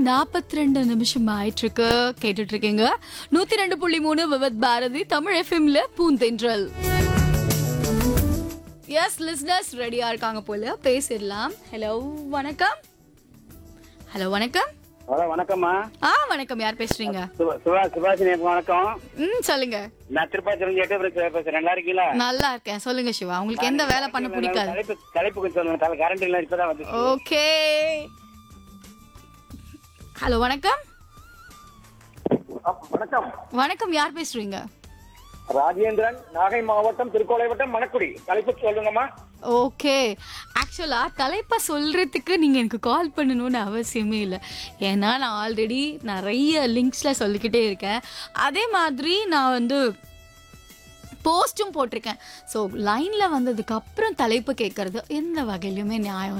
நாற்பத்தி ரெண்டு நிமிஷம் ஆயிட்டு இருக்கு கேட்டுட்டு இருக்கீங்க நூத்தி ரெண்டு புள்ளி மூணு விவத் பாரதி தமிழ் எஃப்எம்ல பூந்தென்றல் எஸ் லிஸ்னர்ஸ் ரெடியா இருக்காங்க போல பேசிடலாம் ஹலோ வணக்கம் ஹலோ வணக்கம் ஹலோ வணக்கம்மா ஆ வணக்கம் யார் பேசுறீங்க சுபா சுபா சுபாஷினி வணக்கம் ம் சொல்லுங்க நான் திருப்பாச்சிலிருந்து எட்டு பேர் பேசுறேன் நல்லா இருக்கீங்களா நல்லா இருக்கேன் சொல்லுங்க சிவா உங்களுக்கு எந்த வேலை பண்ண பிடிக்காது தலைப்பு தலைப்பு கொஞ்சம் சொல்லுங்க தலை கரண்ட் இல்லை இப்பதான் வந்து ஓகே ஹலோ வணக்கம் வணக்கம் வணக்கம் யார் பேசுறீங்க ராஜேந்திரன் நாகை மாவட்டம் திருக்கோளை வட்டம் மணக்குடி தலைப்பு சொல்லுங்கம்மா ஓகே ஆக்சுவலா தலைப்பை சொல்றதுக்கு நீங்க எனக்கு கால் பண்ணணும்னு அவசியமே இல்லை ஏன்னா நான் ஆல்ரெடி நிறைய லிங்க்ஸ்ல சொல்லிக்கிட்டே இருக்கேன் அதே மாதிரி நான் வந்து போஸ்ட்டும் போட்டிருக்கேன் ஸோ லைனில் வந்ததுக்கு அப்புறம் தலைப்பு கேட்கறது எந்த வகையிலுமே நியாயம்